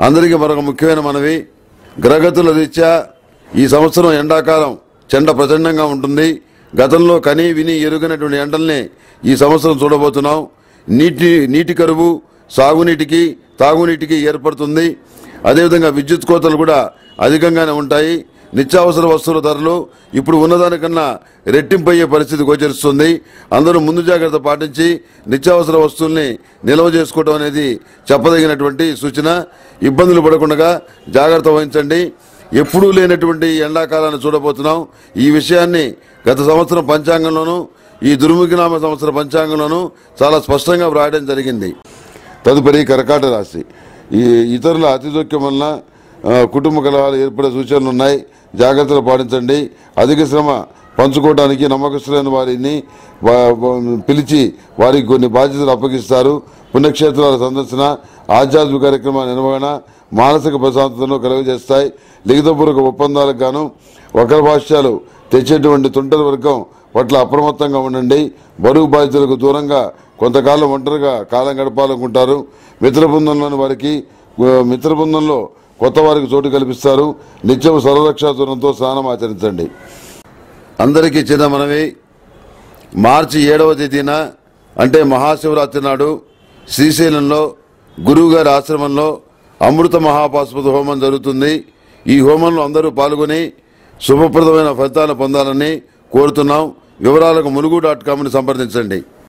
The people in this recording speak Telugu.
అందరికీ మరొక ముఖ్యమైన మనవి గ్రహగతుల రీత్యా ఈ సంవత్సరం ఎండాకాలం చెండ ప్రచండంగా ఉంటుంది గతంలో కని విని ఎరుగనటువంటి ఎండల్ని ఈ సంవత్సరం చూడబోతున్నాం నీటి నీటి కరువు సాగునీటికి తాగునీటికి ఏర్పడుతుంది అదేవిధంగా విద్యుత్ కోతలు కూడా అధికంగానే ఉంటాయి నిత్యావసర వస్తువుల ధరలు ఇప్పుడు ఉన్నదానికన్నా రెట్టింపయ్యే పరిస్థితి గోచరిస్తుంది అందరూ ముందు జాగ్రత్త పాటించి నిత్యావసర వస్తువుల్ని నిల్వ చేసుకోవడం అనేది చెప్పదగినటువంటి సూచన ఇబ్బందులు పడకుండా జాగ్రత్త వహించండి ఎప్పుడూ లేనటువంటి ఎండాకాలాన్ని చూడబోతున్నాం ఈ విషయాన్ని గత సంవత్సరం పంచాంగంలోనూ ఈ దుర్ముఖినామ సంవత్సర పంచాంగంలోనూ చాలా స్పష్టంగా వ్రాయడం జరిగింది తదుపరి కర్కాట రాశి ఈ ఇతరుల అతి జోక్యం వలన ఆ, కుటుంబ కలహాలు ఏర్పడే సూచనలు ఉన్నాయి జాగ్రత్తలు పాటించండి అధిక శ్రమ పంచుకోవడానికి నమ్మకస్తులైన వారిని వా- వా- పిలిచి వారికి కొన్ని బాధ్యతలు అప్పగిస్తారు పుణ్యక్షేత్రాల సందర్శన ఆధ్యాత్మిక కార్యక్రమాల నిర్వహణ మానసిక ప్రశాంతతను కలుగజేస్తాయి లిఖితపూర్వక ఒప్పందాలకు గాను వక్ర భాష్యాలు తెచ్చేటువంటి తుంటరి వర్గం పట్ల అప్రమత్తంగా ఉండండి బరువు బాధ్యతలకు దూరంగా కొంతకాలం ఒంటరిగా కాలం గడపాలనుకుంటారు మిత్ర బృందంలోని వారికి ఆ, మిత్ర బృందంలో కొత్త వారికి చోటు కల్పిస్తారు నిత్యం సర్వరక్షా దూరంతో స్నానం ఆచరించండి అందరికీ చిన్న మనవి మార్చి ఏడవ తేదీన అంటే మహాశివరాత్రి నాడు శ్రీశైలంలో గురువుగారి ఆశ్రమంలో అమృత మహాపాశుపతి హోమం జరుగుతుంది ఈ హోమంలో అందరూ పాల్గొని శుభప్రదమైన ఫలితాలు పొందాలని కోరుతున్నాం వివరాలకు ములుగు డాట్ కామ్ని సంప్రదించండి